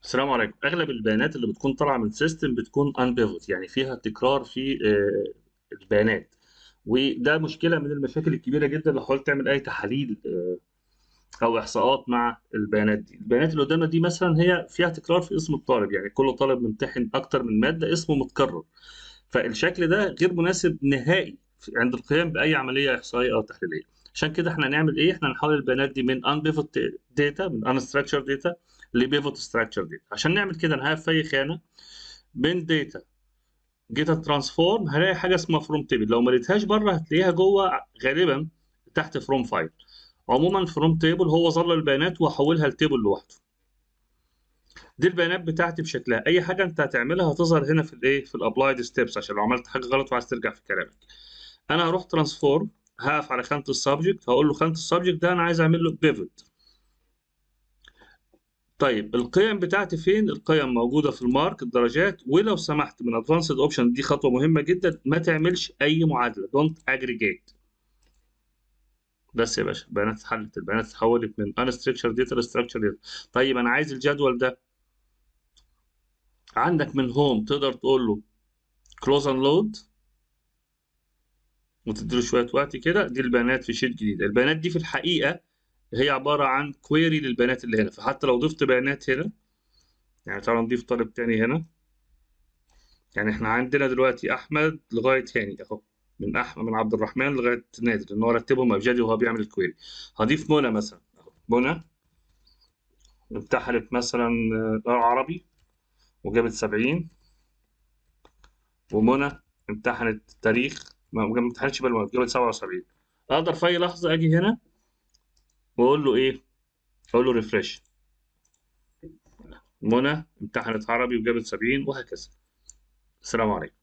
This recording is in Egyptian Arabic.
السلام عليكم اغلب البيانات اللي بتكون طالعه من سيستم بتكون unpivot يعني فيها تكرار في آه، البيانات وده مشكله من المشاكل الكبيره جدا لو حاولت تعمل اي تحاليل آه، او احصاءات مع البيانات دي البيانات اللي قدامنا دي مثلا هي فيها تكرار في اسم الطالب يعني كل طالب ممتحن اكتر من ماده اسمه متكرر فالشكل ده غير مناسب نهائي في- عند القيام باي عمليه احصائيه او تحليليه عشان كده احنا هنعمل ايه احنا نحول البيانات دي من unpivot data من unstructured data لبيفوت structured data عشان نعمل كده نهاية في اي خانه بين data جيتا ترانسفورم هلاقي حاجه اسمها فروم تيبل لو ما لقيتهاش بره هتلاقيها جوه غالبا تحت فروم فايل عموما فروم تيبل هو ظل البيانات وحولها لتيبل لوحده دي البيانات بتاعتي بشكلها اي حاجه انت هتعملها هتظهر هنا في الايه في الابلايد ستيبس عشان لو عملت حاجه غلط وعايز ترجع في كلامك انا هروح ترانسفورم هقف على خانه السبجكت هقول له خانه السبجكت ده انا عايز اعمل له بيفوت طيب القيم بتاعتي فين؟ القيم موجودة في المارك الدرجات ولو سمحت من ادفانسد اوبشن دي خطوة مهمة جدا ما تعملش أي معادلة دونت اجريجيت بس يا باشا البيانات اتحلت البيانات اتحولت من unstructured data ل structured data طيب أنا عايز الجدول ده عندك من هوم تقدر تقول له close and load وتديله شوية وقت كده دي البيانات في شيت جديد البيانات دي في الحقيقة هي عبارة عن كويري للبيانات اللي هنا فحتى لو ضفت بيانات هنا يعني تعالى نضيف طالب تاني هنا يعني احنا عندنا دلوقتي احمد لغايه هاني اهو من احمد من عبد الرحمن لغايه نادر ان هو رتبهم ابجدي وهو بيعمل الكويري هضيف منى مثلا اهو منى امتحنت مثلا آه، عربي وجابت 70 ومنى امتحنت تاريخ ما ما امتحنتش بالمنى جابت 77 اقدر في اي لحظه اجي هنا واقول له ايه اقول له ريفرش منى امتحنت عربي وجابت 70 وهكذا السلام عليكم